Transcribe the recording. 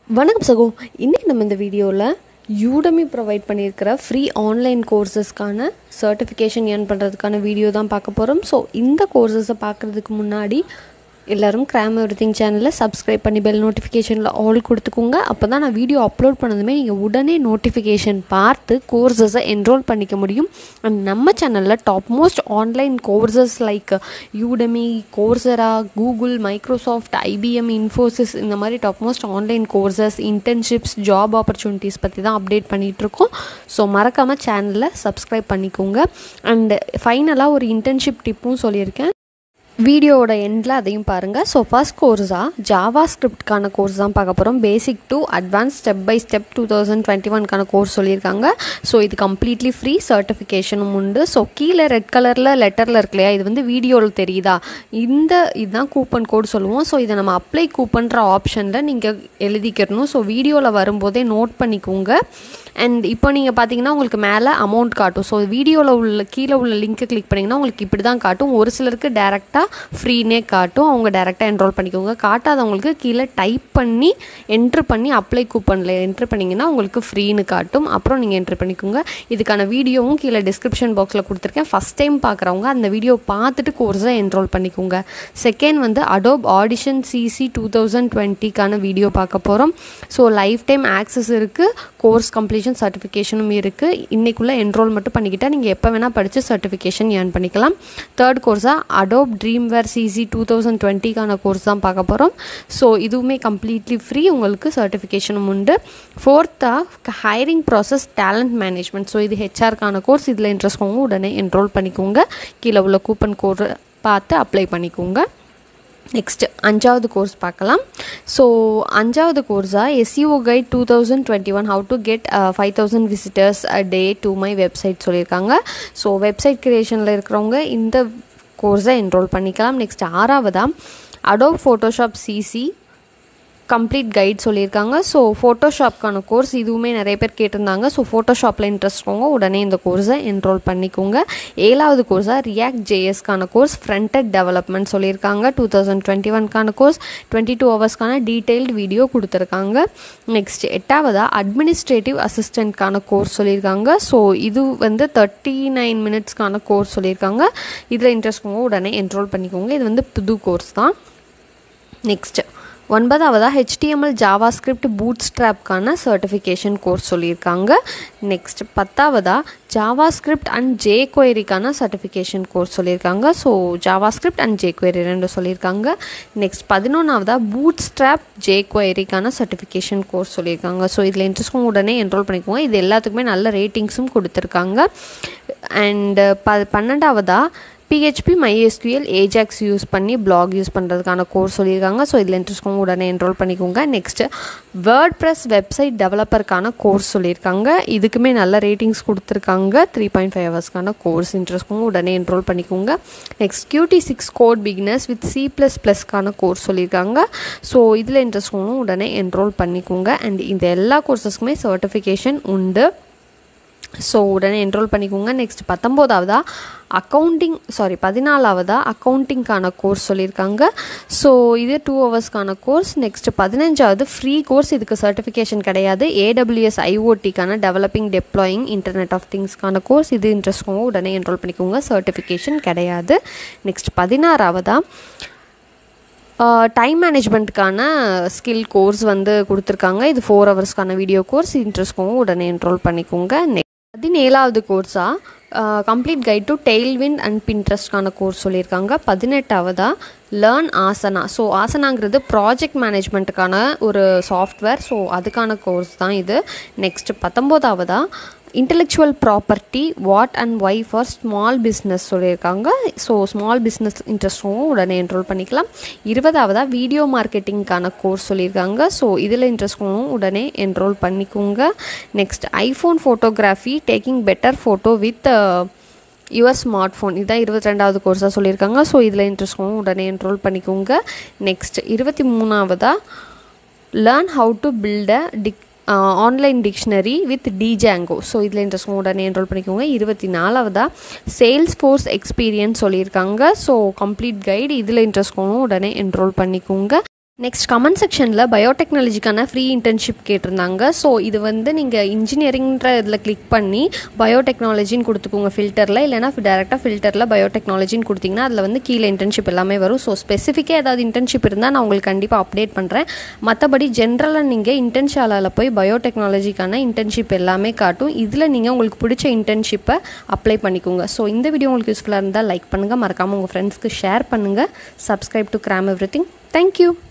வணக்கம் சகோ இன்றைக்கி நம்ம இந்த வீடியோவில் யூடமி ப்ரொவைட் பண்ணியிருக்கிற ஃப்ரீ ஆன்லைன் கோர்சஸ்க்கான சர்டிஃபிகேஷன் ஏர்ன் பண்ணுறதுக்கான வீடியோ தான் பார்க்க போகிறோம் ஸோ இந்த கோர்சஸை பார்க்குறதுக்கு முன்னாடி எல்லோரும் கிராம் எவ்ரி திங் சேனலை சப்ஸ்கிரைப் பண்ணி பெல் நோட்டிஃபிகேஷனில் ஆல் கொடுத்துக்கோங்க அப்போ தான் நான் வீடியோ அப்லோட் பண்ணதுமே நீங்கள் உடனே நோட்டிஃபிகேஷன் பார்த்து கோர்சஸை என்ரோல் பண்ணிக்க முடியும் அண்ட் நம்ம சேனலில் top most online courses like Udemy Coursera Google Microsoft IBM Infosys இந்த மாதிரி top most online courses internships job opportunities பற்றி தான் அப்டேட் பண்ணிகிட்ருக்கோம் ஸோ மறக்காமல் சேனலில் சப்ஸ்கிரைப் பண்ணிக்கோங்க அண்ட் ஃபைனலாக ஒரு இன்டர்ன்ஷிப் டிப்பும் சொல்லியிருக்கேன் வீடியோவோட எண்டில் அதையும் பாருங்கள் ஸோ ஃபஸ்ட் கோர்ஸாக ஜாவா ஸ்கிரிப்ட்கான கோர்ஸ் தான் பார்க்க போகிறோம் basic to advance step by step two thousand twenty ஒன்க்கான கோர்ஸ் சொல்லியிருக்காங்க ஸோ இது கம்ப்ளீட்லி ஃப்ரீ சர்டிஃபிகேஷனும் உண்டு ஸோ கீழே ரெட் கலரில் லெட்டரில் இருக்கு இல்லையா இது வந்து வீடியோவில் தெரியுதா இந்த இதுதான் கூப்பன் கோட் சொல்லுவோம் ஸோ இதை நம்ம அப்ளை கூப்பன்ற ஆப்ஷனில் நீங்கள் எழுதிக்கிறணும் ஸோ வீடியோவில் வரும்போதே நோட் பண்ணிக்கோங்க அண்ட் இப்போ நீங்கள் பார்த்தீங்கன்னா உங்களுக்கு மேலே அமௌண்ட் காட்டும் ஸோ வீடியோவில் உள்ள கீழே உள்ள லிங்க்கை கிளிக் பண்ணிங்கன்னா உங்களுக்கு இப்படி தான் காட்டும் ஒரு சிலருக்கு டேரெக்டாக ஃப்ரீனே காட்டும் அவங்க டேரெக்டாக என்ரோல் பண்ணிக்கோங்க காட்டாதவங்களுக்கு கீழே டைப் பண்ணி என்ட்ரு பண்ணி அப்ளை கூப்பனில் என்ட்ரு பண்ணிங்கன்னா உங்களுக்கு ஃப்ரீன்னு காட்டும் அப்புறம் நீங்கள் என்ட்ரு பண்ணிக்கோங்க இதுக்கான வீடியோவும் கீழே டிஸ்கிரிப்ஷன் பாக்ஸில் கொடுத்துருக்கேன் ஃபஸ்ட் டைம் பார்க்குறவங்க அந்த வீடியோ பார்த்துட்டு கோர்ஸை என்ரோல் பண்ணிக்கோங்க செகண்ட் வந்து Adobe Audition CC two thousand டுவெண்ட்டிக்கான வீடியோ பார்க்க போகிறோம் ஸோ லைஃப் டைம் ஆக்சஸ் இருக்குது கோர்ஸ் கம்ப்ளீஷன் சர்டிஃபிகேஷனும் இருக்குது இன்றைக்குள்ளே என்ரோல் மட்டும் பண்ணிக்கிட்டால் நீங்கள் எப்போ வேணால் படித்து சர்டிஃபிகேஷன் ஏர்ன் பண்ணிக்கலாம் தேர்ட் கோர்ஸாக Adobe Dreamweaver CC two thousand டுவெண்ட்டிக்கான கோர்ஸ் தான் பார்க்க போகிறோம் ஸோ இதுவுமே கம்ப்ளீட்லி ஃப்ரீ உங்களுக்கு சர்டிஃபிகேஷனும் உண்டு ஃபோர்த்தாக hiring process talent management so இது ஹெச்ஆர்க்கான கோர்ஸ் இதில் இன்ட்ரெஸ்ட் போங்க உடனே என்ரோல் பண்ணிக்கோங்க கீழே உள்ள கூப்பன் கோட் பார்த்து அப்ளை பண்ணிக்கோங்க நெக்ஸ்ட் அஞ்சாவது கோர்ஸ் பார்க்கலாம் ஸோ அஞ்சாவது கோர்ஸாக SEO guide two thousand twenty one how to get five thousand visitors a day to my website சொல்லியிருக்காங்க ஸோ வெப்சைட் க்ரியேஷனில் இருக்கிறவங்க இந்த கோர்ஸை என்ரோல் பண்ணிக்கலாம் நெக்ஸ்ட் ஆறாவதாக Adobe Photoshop CC complete guide சொல்லியிருக்காங்க ஸோ ஃபோட்டோஷாப்க்கான கோர்ஸ் இதுவுமே நிறைய பேர் கேட்டிருந்தாங்க ஸோ ஃபோட்டோஷாப்பில் இன்ட்ரெஸ்ட் இருக்கவங்க உடனே இந்த கோர்ஸை என்ரோல் பண்ணிக்கோங்க ஏழாவது கோர்ஸாக ரியாக்ட் ஜேஎஸ்க்கான கோர்ஸ் ஃப்ரண்டட் டெவலப்மெண்ட் சொல்லியிருக்காங்க டூ தௌசண்ட் டுவெண்ட்டி ஒன்க்கான கோர்ஸ் டுவெண்ட்டி டூ ஹவர்ஸ்க்கான டீட்டெயில்டு வீடியோ கொடுத்துருக்காங்க நெக்ஸ்ட் எட்டாவதாக அட்மினிஸ்ட்ரேட்டிவ் அசிஸ்டண்ட்கான கோர்ஸ் சொல்லியிருக்காங்க ஸோ இது வந்து தேர்ட்டி நைன் மினிட்ஸ்க்கான கோர்ஸ் சொல்லியிருக்காங்க இதில் இன்ட்ரெஸ்ட் உடனே என்ரோல் பண்ணிக்கோங்க இது வந்து புது கோர்ஸ் தான் நெக்ஸ்ட்டு ஒன்பதாவதாக ஹெச்டிஎம்எல் ஜாவா ஸ்கிரிப்ட் பூட் ஸ்ட்ராப்கான சர்டிஃபிகேஷன் கோர்ஸ் சொல்லியிருக்காங்க நெக்ஸ்ட் பத்தாவதாக ஜாவா ஸ்கிரிப்ட் அண்ட் ஜே கொயரிக்கான சர்டிஃபிகேஷன் கோர்ஸ் சொல்லியிருக்காங்க so JavaScript and jQuery ரெண்டு சொல்லியிருக்காங்க நெக்ஸ்ட் பதினொன்றாவதாக பூட் ஸ்ட்ராப் ஜே கொயரிக்கான சர்டிஃபிகேஷன் கோர்ஸ் சொல்லியிருக்காங்க ஸோ இதில் இன்ட்ரெஸ்ட்டும் உடனே என்ரோல் பண்ணிக்கோங்க இது எல்லாத்துக்குமே நல்ல ரேட்டிங்ஸும் கொடுத்துருக்காங்க அண்டு ப பன்னெண்டாவதாக பிஹெச்பி மைஎஸ்கியூஎல் ஏஜாக்ஸ் யூஸ் பண்ணி பிளாக் யூஸ் பண்ணுறதுக்கான கோர்ஸ் சொல்லியிருக்காங்க ஸோ இதில் இன்ட்ரெஸ்ட் உடனே என்ரோல் பண்ணிக்கோங்க நெக்ஸ்ட்டு வேர்ட் ப்ரெஸ் வெப்சைட் டெவலப்பருக்கான கோர்ஸ் சொல்லியிருக்காங்க இதுக்குமே நல்ல ரேட்டிங்ஸ் கொடுத்துருக்காங்க த்ரீ பாயிண்ட் ஃபைவ் ஹவர்ஸ்க்கான கோர்ஸ் இன்ட்ரெஸ்ட் உடனே என்ரோல் பண்ணிக்கோங்க next Qt six code beginners with C plus ப்ளஸ்க்கான கோர்ஸ் சொல்லியிருக்காங்க ஸோ இதில் இன்ட்ரெஸ்ட் உடனே என்ரோல் பண்ணிக்கோங்க அண்ட் இந்த எல்லா கோர்சஸ்க்குமே சர்டிஃபிகேஷன் உண்டு ஸோ உடனே என்ரோல் பண்ணிக்கோங்க நெக்ஸ்ட் பத்தொம்போதாவதா அக்கௌண்டிங் சாரி பதினாலாவதா அக்கௌண்டிங்க்கான கோர்ஸ் சொல்லியிருக்காங்க ஸோ இது டூ ஹவர்ஸ்க்கான கோர்ஸ் நெக்ஸ்ட் பதினஞ்சாவது ஃப்ரீ கோர்ஸ் இதுக்கு சர்டிஃபிகேஷன் கிடையாது ஏடபிள்யூஎஸ் ஐஓடிக்கான டெவலப்பிங் டெப்ளாயிங் இன்டர்நெட் ஆஃப் திங்ஸ்க்கான கோர்ஸ் இது இன்ட்ரெஸ்ட் உடனே என்ரோல் பண்ணிக்கோங்க சர்டிஃபிகேஷன் கிடையாது நெக்ஸ்ட் பதினாறாவதா டைம் மேனேஜ்மெண்ட்டுக்கான ஸ்கில் கோர்ஸ் வந்து கொடுத்துருக்காங்க இது ஃபோர் ஹவர்ஸ்க்கான வீடியோ கோர்ஸ் இன்ட்ரெஸ்ட்க்கும் உடனே என்ரோல் பண்ணிக்கோங்க நெக்ஸ்ட் பதினேழாவது கோர்ஸாக complete guide to Tailwind and பின்ட்ரெஸ்ட்கான கோர்ஸ் சொல்லியிருக்காங்க பதினெட்டாவதாக லேர்ன் ஆசனா ஸோ ஆசனாங்கிறது ப்ராஜெக்ட் மேனேஜ்மெண்ட்டுக்கான ஒரு சாஃப்ட்வேர் ஸோ அதுக்கான கோர்ஸ் தான் இது நெக்ஸ்ட் பத்தொம்போதாவதாக intellectual property what and why for small business சொல்லியிருக்காங்க ஸோ ஸ்மால் பிஸ்னஸ் இன்ட்ரெஸ்ட்டும் உடனே என்ரோல் பண்ணிக்கலாம் இருபதாவதாக வீடியோ மார்க்கெட்டிங்க்கான கோர்ஸ் சொல்லியிருக்காங்க ஸோ இதில் இன்ட்ரெஸ்ட்டும் உடனே என்ரோல் பண்ணிக்கோங்க next iPhone photography taking better photo with your smartphone இதுதான் இருபத்தி ரெண்டாவது கோர்ஸாக சொல்லியிருக்காங்க ஸோ இதில் இன்ட்ரெஸ்ட்டும் உடனே என்ரோல் பண்ணிக்கோங்க நெக்ஸ்ட் இருபத்தி மூணாவதாக learn how to build a டிக் online dictionary with Django so இதில் இன்ட்ரெஸ்ட் உடனே என்ரோல் பண்ணிக்கோங்க இருபத்தி நாலாவதாக சேல்ஸ் ஃபோர்ஸ் எக்ஸ்பீரியன்ஸ் சொல்லியிருக்காங்க ஸோ கம்ப்ளீட் கைடு இதில் இன்ட்ரெஸ்ட் உடனே என்ரோல் பண்ணிக்கோங்க நெக்ஸ்ட் கமெண்ட் செக்ஷனில் பயோடெக்னாலஜிக்கான ஃப்ரீ இன்டர்ன்ஷிப் கேட்டிருந்தாங்க ஸோ இது வந்து நீங்கள் இன்ஜினியரிங்ன்ற இதில் கிளிக் பண்ணி பயோடெக்னாலஜின்னு கொடுத்துக்கோங்க ஃபில்டரில் இல்லைனா டேரெக்டாக ஃபில்டரில் பயோடெக்னாலஜின்னு கொடுத்தீங்கன்னா அதில் வந்து கீழே இன்டர்ன்ஷிப் எல்லாமே வரும் ஸோ ஸ்பெசிஃபிக்காக ஏதாவது இன்டர்ன்ஷிப் இருந்தால் நான் உங்களுக்கு கண்டிப்பாக அப்டேட் பண்ணுறேன் மற்றபடி ஜென்ரலாக நீங்கள் இன்டர்ன்ஷாலாவில் போய் பயோடெக்னாலஜிக்கான இன்டர்ன்ஷிப் எல்லாமே காட்டும் இதில் நீங்கள் உங்களுக்கு பிடிச்ச இன்டர்ன்ஷிப்பை அப்ளை பண்ணிக்கோங்க ஸோ இந்த வீடியோ உங்களுக்கு யூஸ்ஃபுல்லாக இருந்தால் லைக் பண்ணுங்கள் மறக்காமல் உங்கள் ஃப்ரெண்ட்ஸ்க்கு ஷேர் பண்ணுங்கள் subscribe to Gram every everything thank you